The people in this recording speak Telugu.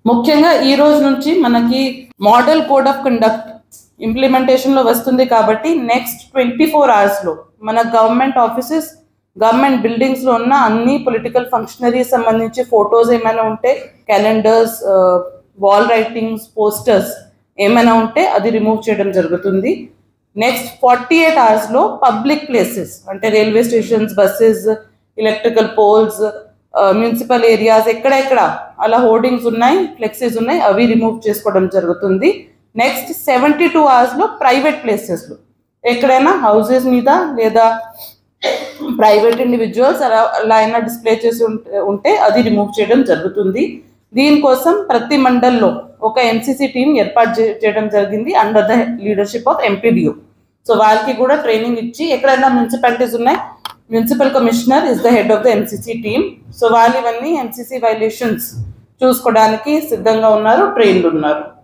ముఖ్యంగా ఈ రోజు నుంచి మనకి model code of conduct implementation లో వస్తుంది కాబట్టి నెక్స్ట్ ట్వంటీ ఫోర్ అవర్స్ లో మన గవర్నమెంట్ ఆఫీసెస్ గవర్నమెంట్ బిల్డింగ్స్ లో ఉన్న అన్ని పొలిటికల్ ఫంక్షనరీస్ సంబంధించి ఫొటోస్ ఏమైనా ఉంటే క్యాలెండర్స్ వాల్ రైటింగ్స్ పోస్టర్స్ ఏమైనా ఉంటే అది రిమూవ్ చేయడం జరుగుతుంది నెక్స్ట్ ఫార్టీ ఎయిట్ అవర్స్ లో పబ్లిక్ ప్లేసెస్ అంటే railway stations buses electrical poles municipal areas ఎక్కడెక్కడ అలా హోర్డింగ్స్ ఉన్నాయి ఫ్లెక్సీస్ ఉన్నాయి అవి రిమూవ్ చేసుకోవడం జరుగుతుంది నెక్స్ట్ సెవెంటీ టూ అవర్స్లో ప్రైవేట్ ప్లేసెస్లో ఎక్కడైనా హౌసెస్ మీద లేదా ప్రైవేట్ ఇండివిజువల్స్ అలా అలా అయినా డిస్ప్లే చేసి ఉంటే ఉంటే అది రిమూవ్ చేయడం జరుగుతుంది దీనికోసం ప్రతి మండల్లో ఒక ఎన్సీసీ టీం ఏర్పాటు చే- చేయడం జరిగింది under the leadership of MPDO so వాళ్ళకి కూడా ట్రైనింగ్ ఇచ్చి ఎక్కడైనా మున్సిపాలిటీస్ ఉన్నాయి municipal commissioner is the head of the MCC team so వాళ్ళు ఇవన్నీ ఎంసీసీ వైలేషన్స్ చూసుకోవడానికి సిద్ధంగా ఉన్నారు ట్రైన్డ్ ఉన్నారు